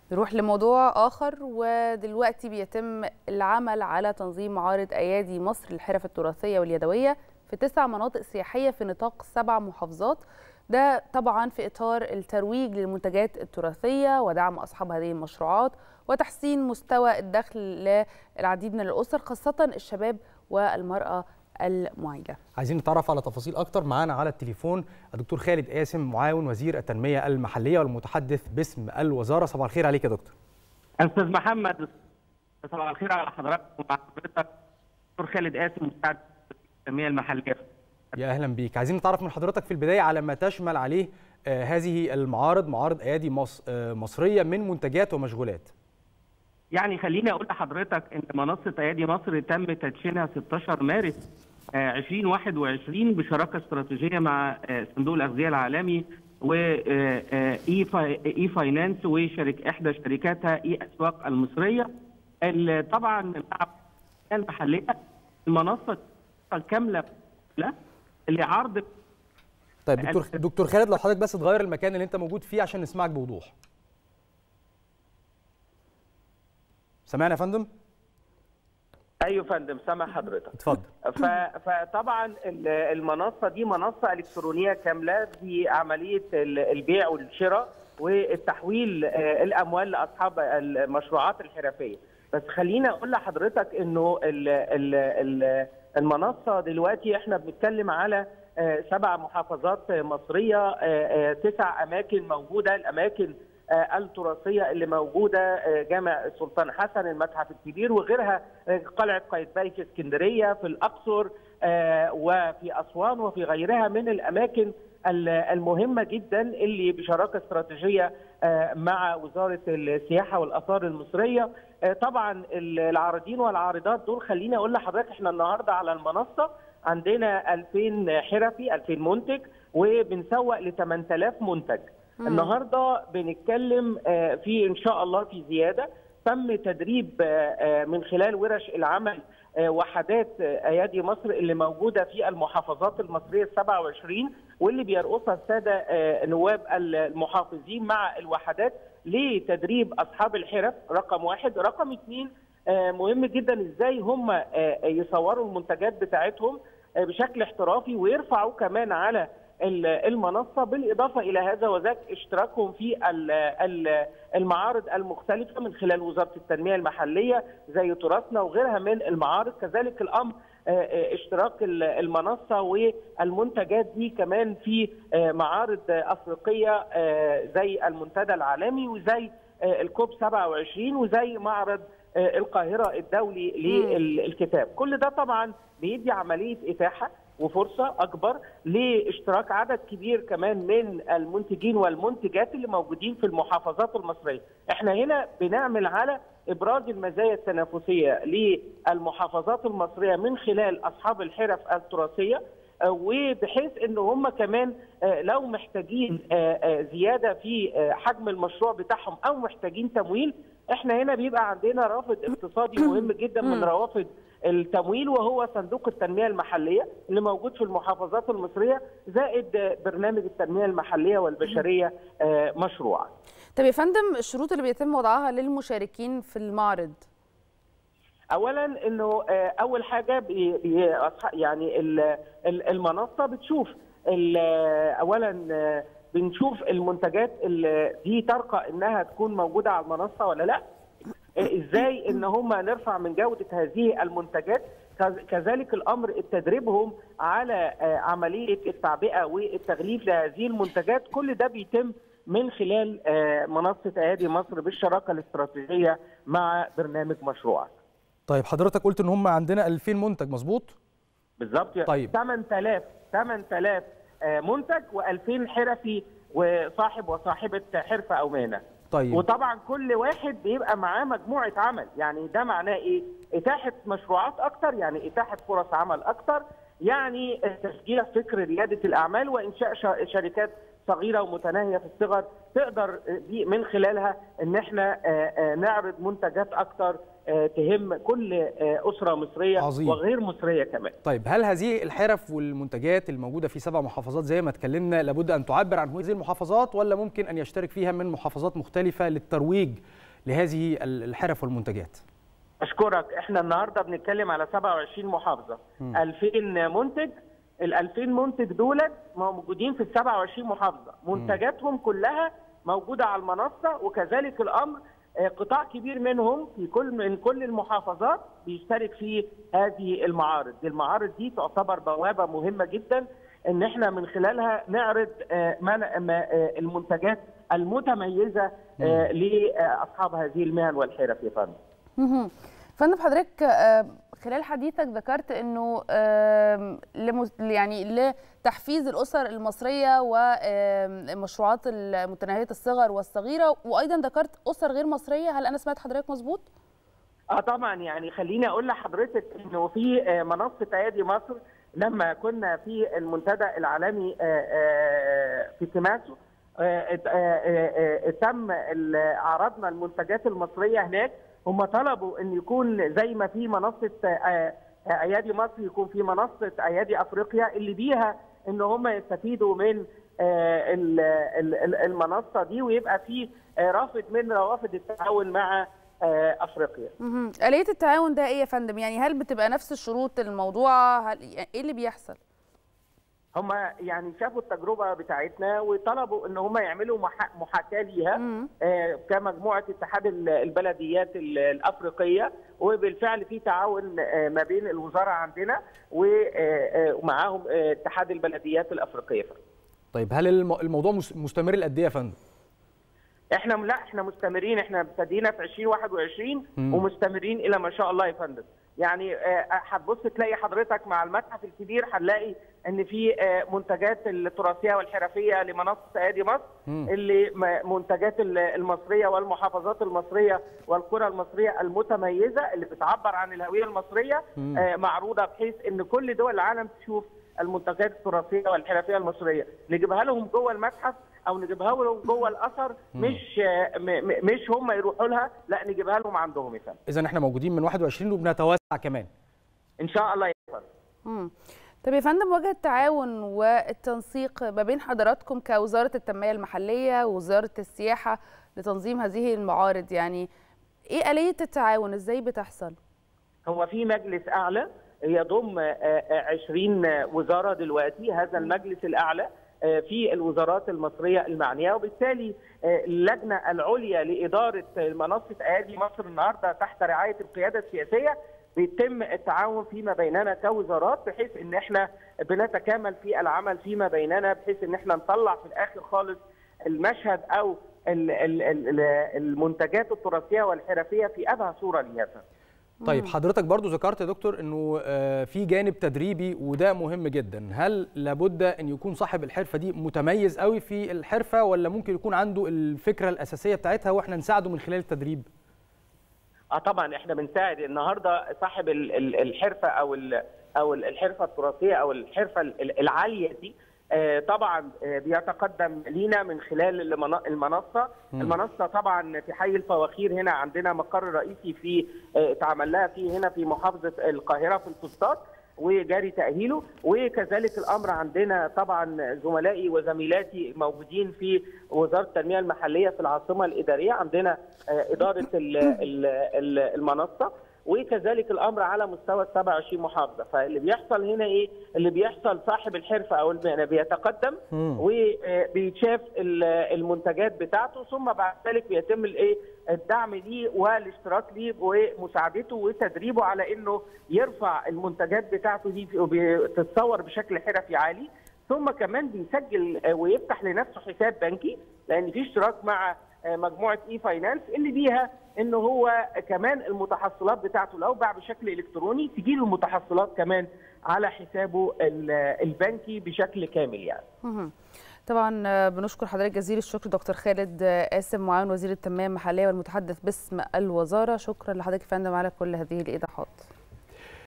نروح لموضوع آخر ودلوقتي بيتم العمل على تنظيم معارض أيادي مصر للحرف التراثية واليدوية في تسع مناطق سياحية في نطاق سبع محافظات ده طبعا في إطار الترويج للمنتجات التراثية ودعم أصحاب هذه المشروعات وتحسين مستوى الدخل للعديد من الأسر خاصة الشباب والمرأة المعيلة عايزين نتعرف على تفاصيل اكتر معانا على التليفون الدكتور خالد قاسم معاون وزير التنميه المحليه والمتحدث باسم الوزاره صباح الخير عليك يا دكتور استاذ محمد صباح الخير على حضرتك ومع حضرتك دكتور خالد قاسم مساعد التنميه المحليه يا اهلا بيك عايزين نتعرف من حضرتك في البدايه على ما تشمل عليه آه هذه المعارض معارض ايادي مص... آه مصريه من منتجات ومشغولات يعني خليني اقول لحضرتك ان منصه ايادي مصر تم تدشينها 16 مارس 2021 بشراكه استراتيجيه مع صندوق الاغذيه العالمي و اي فاينانس وشركه احدى شركاتها اي اسواق المصريه طبعا المحليه المنصه الكامله لعرض طيب دكتور دكتور خالد لو حضرتك بس تغير المكان اللي انت موجود فيه عشان نسمعك بوضوح سامعني يا فندم ايوه فندم سامع حضرتك اتفضل فطبعا المنصه دي منصه الكترونيه كامله بعمليه البيع والشراء والتحويل الاموال لاصحاب المشروعات الحرفيه بس خليني اقول لحضرتك انه المنصه دلوقتي احنا بنتكلم على سبع محافظات مصريه تسع اماكن موجوده الاماكن التراثيه اللي موجوده جامع السلطان حسن المتحف الكبير وغيرها قلعه قايتباي في اسكندريه في الاقصر وفي اسوان وفي غيرها من الاماكن المهمه جدا اللي بشراكه استراتيجيه مع وزاره السياحه والاثار المصريه طبعا العارضين والعارضات دول خليني اقول لحضرتك احنا النهارده على المنصه عندنا 2000 حرفي 2000 منتج وبنسوق ل 8000 منتج النهارده بنتكلم في ان شاء الله في زياده تم تدريب من خلال ورش العمل وحدات ايادي مصر اللي موجوده في المحافظات المصريه ال 27 واللي بيرقصها الساده نواب المحافظين مع الوحدات لتدريب اصحاب الحرف رقم واحد، رقم اثنين مهم جدا ازاي هم يصوروا المنتجات بتاعتهم بشكل احترافي ويرفعوا كمان على المنصه بالاضافه الى هذا وذاك اشتراكهم في المعارض المختلفه من خلال وزاره التنميه المحليه زي تراثنا وغيرها من المعارض كذلك الامر اشتراك المنصه والمنتجات دي كمان في معارض افريقيه زي المنتدى العالمي وزي الكوب 27 وزي معرض القاهره الدولي للكتاب كل ده طبعا بيدي عمليه اتاحه وفرصه اكبر لاشتراك عدد كبير كمان من المنتجين والمنتجات اللي موجودين في المحافظات المصريه، احنا هنا بنعمل على ابراز المزايا التنافسيه للمحافظات المصريه من خلال اصحاب الحرف التراثيه وبحيث ان هم كمان لو محتاجين زياده في حجم المشروع بتاعهم او محتاجين تمويل احنا هنا بيبقى عندنا رافد اقتصادي مهم جدا من روافد التمويل وهو صندوق التنميه المحليه اللي موجود في المحافظات المصريه زائد برنامج التنميه المحليه والبشريه مشروعا. طب يا فندم الشروط اللي بيتم وضعها للمشاركين في المعرض اولا انه اول حاجه بي بي يعني المنصه بتشوف اولا بنشوف المنتجات اللي دي ترقى انها تكون موجوده على المنصه ولا لا ازاي ان هم نرفع من جوده هذه المنتجات كذلك الامر تدريبهم على عمليه التعبئه والتغليف لهذه المنتجات كل ده بيتم من خلال منصه ايادي مصر بالشراكه الاستراتيجيه مع برنامج مشروعك. طيب حضرتك قلت ان هم عندنا 2000 منتج مظبوط؟ بالظبط طيب 8000 8000 منتج و2000 حرفي وصاحب وصاحبه حرفه او مهنه. طيب وطبعا كل واحد بيبقى معاه مجموعه عمل يعني ده معناه ايه اتاحه مشروعات اكتر يعني اتاحه فرص عمل اكتر يعني تشجيع فكر رياده الاعمال وانشاء شركات صغيره ومتناهيه في الصغر تقدر دي من خلالها ان احنا نعرض منتجات اكتر تهم كل اسره مصريه عظيم. وغير مصريه كمان. طيب هل هذه الحرف والمنتجات الموجوده في سبع محافظات زي ما اتكلمنا لابد ان تعبر عن هذه المحافظات ولا ممكن ان يشترك فيها من محافظات مختلفه للترويج لهذه الحرف والمنتجات اشكرك احنا النهارده بنتكلم على 27 محافظه م. 2000 منتج ال 2000 منتج دولت موجودين في ال 27 محافظه منتجاتهم كلها موجوده على المنصه وكذلك الامر قطاع كبير منهم في كل من كل المحافظات بيشترك في هذه المعارض دي المعارض دي تعتبر بوابه مهمه جدا ان احنا من خلالها نعرض المنتجات المتميزه لاصحاب هذه المهن والحرف يا فندم فندم حضرتك خلال حديثك ذكرت انه يعني لتحفيز الاسر المصريه ومشروعات متناهيه الصغر والصغيره وايضا ذكرت اسر غير مصريه هل انا سمعت حضرتك مظبوط؟ اه طبعا يعني خليني اقول لحضرتك انه في منصه ايادي مصر لما كنا في المنتدى العالمي في تيماسو تم عرضنا المنتجات المصريه هناك هم طلبوا ان يكون زي ما في منصه ايادي مصر يكون في منصه ايادي افريقيا اللي بيها ان هم يستفيدوا من المنصه دي ويبقى في رافد من روافد التعاون مع افريقيا. آلية التعاون ده ايه يا فندم؟ يعني هل بتبقى نفس الشروط الموضوع؟ هل ايه اللي بيحصل؟ هم يعني شافوا التجربه بتاعتنا وطلبوا ان هم يعملوا محاكاه ليها آه كمجموعه اتحاد البلديات الافريقيه وبالفعل في تعاون آه ما بين الوزاره عندنا ومعاهم آه اتحاد البلديات الافريقيه. طيب هل الموضوع مستمر لقد ايه يا فندم؟ احنا لا احنا مستمرين احنا ابتدينا في 2021 مم. ومستمرين الى ما شاء الله يا فندم. يعني هتبص تلاقي حضرتك مع المتحف الكبير هنلاقي ان في منتجات التراثيه والحرفيه لمنصه ايادي مصر م. اللي منتجات المصريه والمحافظات المصريه والقرى المصريه المتميزه اللي بتعبر عن الهويه المصريه م. معروضه بحيث ان كل دول العالم تشوف المنتجات التراثيه والحرفيه المصريه نجيبها لهم جوه المتحف او نجيبها لهم جوه الاثر مش مش هم يروحوا لها لا نجيبها لهم عندهم يا فندم اذا احنا موجودين من 21 وبنتوسع كمان ان شاء الله يا فندم طب يا فندم وجه التعاون والتنسيق ما بين حضراتكم كوزاره التنميه المحليه ووزاره السياحه لتنظيم هذه المعارض يعني ايه آلية التعاون ازاي بتحصل؟ هو في مجلس اعلى يضم 20 وزاره دلوقتي هذا المجلس الاعلى في الوزارات المصريه المعنيه وبالتالي اللجنه العليا لاداره منصه ايادي مصر النهارده تحت رعايه القياده السياسيه بيتم التعاون فيما بيننا كوزارات بحيث ان احنا بنتكامل في العمل فيما بيننا بحيث ان احنا نطلع في الاخر خالص المشهد او المنتجات التراثيه والحرفيه في ابهى صوره ليها طيب حضرتك برضو ذكرت يا دكتور انه في جانب تدريبي وده مهم جدا هل لابد ان يكون صاحب الحرفه دي متميز قوي في الحرفه ولا ممكن يكون عنده الفكره الاساسيه بتاعتها واحنا نساعده من خلال التدريب اه طبعا احنا بنساعد النهارده صاحب الحرفه او او الحرفه التراثيه او الحرفه العاليه دي طبعا بيتقدم لينا من خلال المنصه، م. المنصه طبعا في حي الفواخير هنا عندنا مقر رئيسي في اتعمل لها فيه هنا في محافظه القاهره في الفسطاط وجاري تاهيله وكذلك الامر عندنا طبعا زملائي وزميلاتي موجودين في وزاره التنميه المحليه في العاصمه الاداريه عندنا اداره المنصه وكذلك الامر على مستوى ال 27 محافظه فاللي بيحصل هنا ايه اللي بيحصل صاحب الحرفه او المهنه بيتقدم وبيتشاف المنتجات بتاعته ثم بعد ذلك بيتم الايه الدعم ليه والاشتراك ليه ومساعدته وتدريبه على انه يرفع المنتجات بتاعته دي وتتصور بشكل حرفي عالي ثم كمان بيسجل ويفتح لنفسه حساب بنكي لان في اشتراك مع مجموعه اي فاينانس اللي بيها ان هو كمان المتحصلات بتاعته لو باع بشكل الكتروني تجي له المتحصلات كمان على حسابه البنكي بشكل كامل يعني. طبعا بنشكر حضرتك جزيل الشكر دكتور خالد قاسم معاون وزير التنميه المحليه والمتحدث باسم الوزاره شكرا لحضرتك يا فندم على كل هذه الايضاحات.